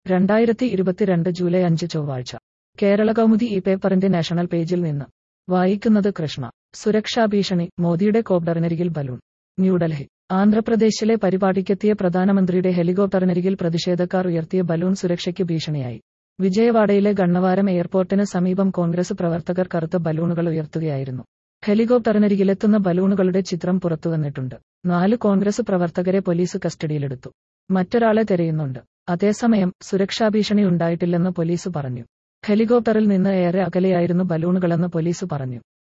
രണ്ടായിരത്തി ഇരുപത്തിരണ്ട് ജൂലൈ അഞ്ച് ചൊവ്വാഴ്ച കേരള കൗമുദി ഈ പേപ്പറിന്റെ നാഷണൽ പേജിൽ നിന്ന് വായിക്കുന്നത് കൃഷ്ണ സുരക്ഷാ ഭീഷണി മോദിയുടെ കോപ്റ്ററിനരികിൽ ബലൂൺ ന്യൂഡൽഹി ആന്ധ്രാപ്രദേശിലെ പരിപാടിക്കെത്തിയ പ്രധാനമന്ത്രിയുടെ ഹെലികോപ്റ്ററിനരികിൽ പ്രതിഷേധക്കാർ ഉയർത്തിയ ബലൂൺ സുരക്ഷയ്ക്ക് ഭീഷണിയായി വിജയവാഡയിലെ ഗണ്ണവാരം എയർപോർട്ടിന് സമീപം കോൺഗ്രസ് പ്രവർത്തകർ കറുത്ത ബലൂണുകൾ ഉയർത്തുകയായിരുന്നു ഹെലികോപ്റ്ററിനരികിലെത്തുന്ന ബലൂണുകളുടെ ചിത്രം പുറത്തുവന്നിട്ടുണ്ട് നാല് കോൺഗ്രസ് പ്രവർത്തകരെ പോലീസ് കസ്റ്റഡിയിലെടുത്തു മറ്റൊരാളെ തെരയുന്നുണ്ട് അതേസമയം സുരക്ഷാ ഭീഷണി ഉണ്ടായിട്ടില്ലെന്ന് പോലീസ് പറഞ്ഞു ഹെലികോപ്റ്ററിൽ നിന്ന് ഏറെ അകലെയായിരുന്നു ബലൂണുകളെന്ന് പോലീസ് പറഞ്ഞു